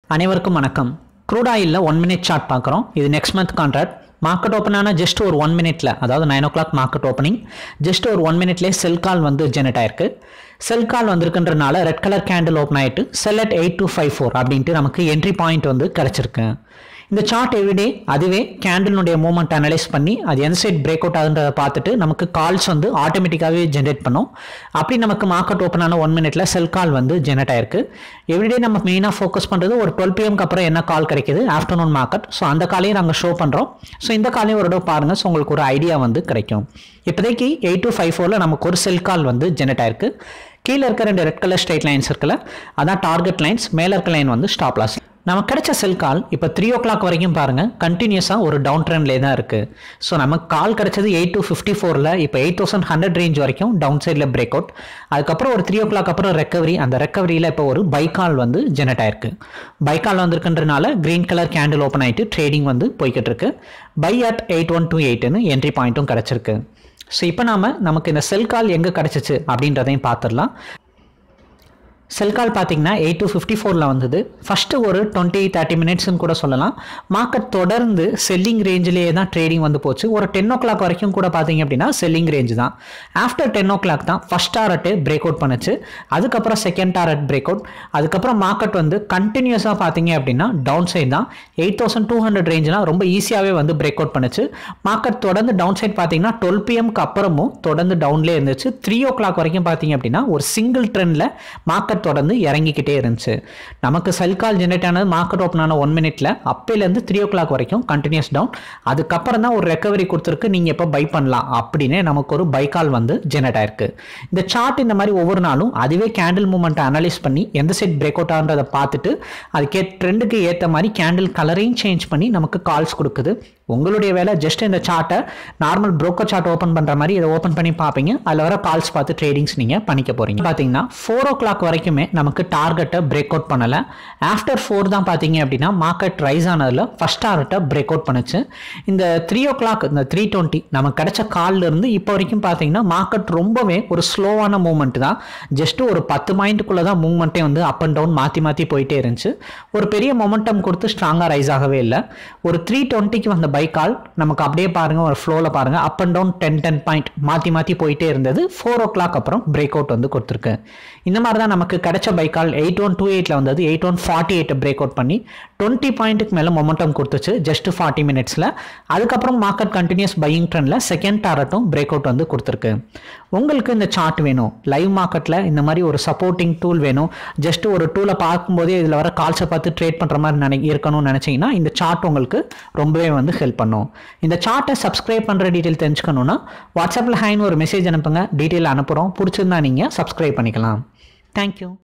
அனைவருக்கும் வணக்கம் க்ரூட் ஆயிலில் ஒன் மினிட் சார்ட் பார்க்குறோம் இது next month contract market open ஆனால் ஜஸ்ட் ஒரு ஒன் மினிட்ல அதாவது nine o'clock market opening just ஒரு ஒன் மினிட்லேயே செல் கால் வந்து ஜெனரேட் ஆயிருக்கு செல் கால் வந்திருக்குன்றனால ரெட் கலர் கேண்டில் ஓப்பன் ஆயிட்டு sell at eight two five four அப்படின்ட்டு நமக்கு என்ட்ரி பாயிண்ட் வந்து கிடச்சிருக்கு இந்த சார்ட் எவ்ரிடே அதுவே கேண்டிலுடைய மூவ்மெண்ட் அனலைஸ் பண்ணி அது எந்த சைட் பிரேக் அவுட் ஆகுன்றதை பார்த்துட்டு நமக்கு கால்ஸ் வந்து ஆட்டோமேட்டிக்காகவே ஜென்ரேட் பண்ணும் அப்படி நமக்கு மார்க்கெட் ஓப்பன் ஆன ஒன் மினிட்ல செல் கால் வந்து ஜெனரேட் ஆயிருக்கு எவ்ரிடே நம்ம மெயினாக ஃபோக்கஸ் பண்ணுறது ஒரு டுவெல் பிஎம்க்கு அப்புறம் என்ன கால் கிடைக்குது ஆஃப்டர்நூன் மார்க்கெட் ஸோ அந்த காலையும் நாங்கள் ஷோ பண்ணுறோம் ஸோ இந்த காலையும் ஒரு தடவை பாருங்கள் ஸோ உங்களுக்கு ஒரு ஐடியா வந்து கிடைக்கும் இப்போதைக்கு எயிட் டூ ஃபைவ் ஃபோரில் நமக்கு ஒரு செல் கால் வந்து ஜெனரேட் ஆயிருக்கு கீழே இருக்க ரெண்டு ரெட் கலர் ஸ்ட்ரைட் லைன்ஸ் இருக்குல்ல அதான் டார்கெட் லைன்ஸ் மேலே இருக்க லைன் வந்து ஸ்டாப் லாஸ் நமக்கு கிடைச்ச செல் கால் இப்போ த்ரீ ஓ கிளாக் வரைக்கும் பாருங்கள் கண்டினியூஸாக ஒரு டவுன் ட்ரெண்ட்லேயே தான் இருக்குது ஸோ நமக்கு கால் கிடைச்சது எயிட் டு ஃபிஃப்டி ஃபோரில் இப்போ எயிட் தௌசண்ட் ஹண்ட்ரட் ரேஞ்ச் வரைக்கும் டவுன் சைடில் பிரேக் அவுட் அதுக்கப்புறம் ஒரு த்ரீ ஓ கிளாக் அப்புறம் ரெக்கவரி அந்த ரெக்கவரியில் இப்போ ஒரு பைக்கால் வந்து ஜெனரேட் ஆயிருக்கு பைக்கால் வந்திருக்குன்றனால க்ரீன் கலர் கேண்டில் ஓப்பன் ஆகிட்டு ட்ரேடிங் வந்து போய்கிட்டு இருக்கு buy at eight one two எயிட்னு என்ட்ரி பாயிண்ட்டும் கிடச்சிருக்கு ஸோ இப்போ நாம நமக்கு இந்த செல் கால் எங்கே கிடச்சிச்சு அப்படின்றதையும் பார்த்துடலாம் செல் கால் பார்த்தீங்கன்னா எயிட் டு ஃபிஃப்டி ஃபோரில் வந்தது ஃபஸ்ட்டு ஒரு டுவெண்ட்டி தேர்ட்டி மினிட்ஸ்னு கூட சொல்லலாம் மார்க்கெட் தொடர்ந்து செல்லிங் ரேஞ்சிலேயே தான் ட்ரேடிங் வந்து போச்சு ஒரு டென் ஓ கிளாக் வரைக்கும் கூட பார்த்தீங்க அப்படின்னா செல்லிங் ரேஞ்ச் தான் ஆஃப்டர் டென் ஓ கிளாக் தான் ஃபஸ்ட் டாரட்டு பிரேக் அவுட் பண்ணுச்சு அதுக்கப்புறம் செகண்ட் டாரட் பிரேக் அவுட் அதுக்கப்புறம் மார்க்கெட் வந்து கண்டினியூஸாக பார்த்தீங்க அப்படின்னா டவுன் சைட் தான் எயிட் தௌசண்ட் டூ ஹண்ட்ரட் ரேஞ்ச்லாம் ரொம்ப ஈஸியாகவே வந்து பிரேக் அவுட் பண்ணுச்சு மார்க்கெட் தொடர்ந்து டவுன் சைட் பார்த்தீங்கன்னா டுவெல் பிஎம்க்கு அப்புறமும் தொடர்ந்து டவுன்லேயே இருந்துச்சு த்ரீ ஓ கிளாக் வரைக்கும் பார்த்தீங்க அப்படின்னா ஒரு சிங்கிள் ட்ரெண்டில் மார்க்கெட் தொடர்ந்து இறங்கிக்கிட்டே இருந்துச்சு நமக்கு செல் கால் ஜென்ரேட் ஆனது மார்க்கெட் ஓப்பன் ஆன ஒன் மினிட்ல அப்பையிலேருந்து த்ரீ ஓ கிளாக் வரைக்கும் கண்டினியூஸ் டவுன் அதுக்கப்புறம் தான் ஒரு ரெக்கவரி கொடுத்துருக்கு நீங்கள் எப்போ பை பண்ணலாம் அப்படின்னு நமக்கு ஒரு பை கால் வந்து ஜென்ரேட் ஆயிருக்கு இந்த சார்ட் இந்த மாதிரி ஒவ்வொரு நாளும் அதுவே கேண்டில் மூமெண்ட்டை அனலைஸ் பண்ணி எந்த சைட் பிரேக் அவுட் ஆகுன்றதை பார்த்துட்டு அதுக்கே ட்ரெண்டுக்கு ஏற்ற மாதிரி கேண்டில் கலரையும் சேஞ்ச் பண்ணி நமக்கு கால்ஸ் கொடுக்குது உங்களுடைய வேலை ஜஸ்ட் இந்த சார்ட்டை நார்மல் ப்ரோக்கர் சார்ட் ஓப்பன் பண்ணுற மாதிரி இதை ஓப்பன் பண்ணி பார்ப்பீங்க அதில் வர கால்ஸ் பார்த்து ட்ரேடிங்ஸ் நீங்கள் பண்ணிக்க போகிறீங்க பார்த்தீங்கன்னா ஃபோர் ஓ கிளாக் வரைக்குமே நமக்கு டார்கெட்டை பிரேக் அவுட் பண்ணலை ஆஃப்டர் ஃபோர் தான் பார்த்தீங்க அப்படின்னா மார்க்கெட் ரைஸ் ஆனதில் ஃபஸ்ட் டார்கெட்டை பிரேக் அவுட் பண்ணுச்சு இந்த த்ரீ ஓ கிளாக் இந்த த்ரீ டுவெண்ட்டி நமக்கு கிடைச்ச கால்ல இருந்து இப்போ வரைக்கும் பார்த்தீங்கன்னா மார்க்கெட் ரொம்பவே ஒரு ஸ்லோவான மூவ்மெண்ட் தான் ஜஸ்ட் ஒரு பத்து பாயிண்ட்டுக்குள்ளே தான் மூவ்மெண்ட்டே வந்து அப் அண்ட் டவுன் மாற்றி மாற்றி போயிட்டே இருந்துச்சு ஒரு பெரிய மொமெண்டம் கொடுத்து ஸ்ட்ராங்காக ரைஸ் ஆகவே இல்லை ஒரு த்ரீ டுவெண்ட்டிக்கு வந்த பை கால் நமக்கு அப்படியே பாருங்கள் ஒரு ஃப்ளோவில் பாருங்கள் up and down ten ten point மாற்றி மாற்றி போயிட்டே இருந்தது ஃபோர் ஓ கிளாக் அப்புறம் பிரேக் அவுட் வந்து கொடுத்துருக்கு இந்த மாதிரி தான் நமக்கு கிடைச்ச buy call eight one two எயிட்டில் வந்தது எயிட் ஒன் ஃபார்ட்டி எயிட்டை பிரேக் அவுட் பண்ணி டுவெண்ட்டி பாயிண்ட்டுக்கு மேலே மொமெண்டம் கொடுத்துச்சு ஜஸ்ட் ஃபார்ட்டி மினிட்ஸில் அதுக்கப்புறம் மார்க்கெட் கண்டினியூஸ் பையிங் ட்ரெண்டில் செகண்ட் டாரட்டும் பிரேக் அவுட் வந்து கொடுத்துருக்கு உங்களுக்கு இந்த சார்ட் வேணும் லைவ் மார்க்கெட்டில் இந்த மாதிரி ஒரு சப்போர்ட்டிங் டூல் வேணும் ஜஸ்ட் ஒரு டூலை பார்க்கும்போதே இதில் வர கால்ஸை பார்த்து ட்ரேட் பண்ணுற மாதிரி நினை இருக்கணும்னு நினச்சிங்கன்னா இந்த சார்ட் உங்களுக்கு ரொம்பவே வந்து ஹெல்ப் பண்ணும் இந்த சார்ட்டை சப்ஸ்கிரைப் பண்ணுற டீட்டெயில் தெரிஞ்சுக்கணுன்னா வாட்ஸ்அப்பில் ஹைன்னு ஒரு மெசேஜ் அனுப்புங்க டீட்டெயில் அனுப்புகிறோம் பிடிச்சிருந்தா நீங்கள் சப்ஸ்கிரைப் பண்ணிக்கலாம் தேங்க்யூ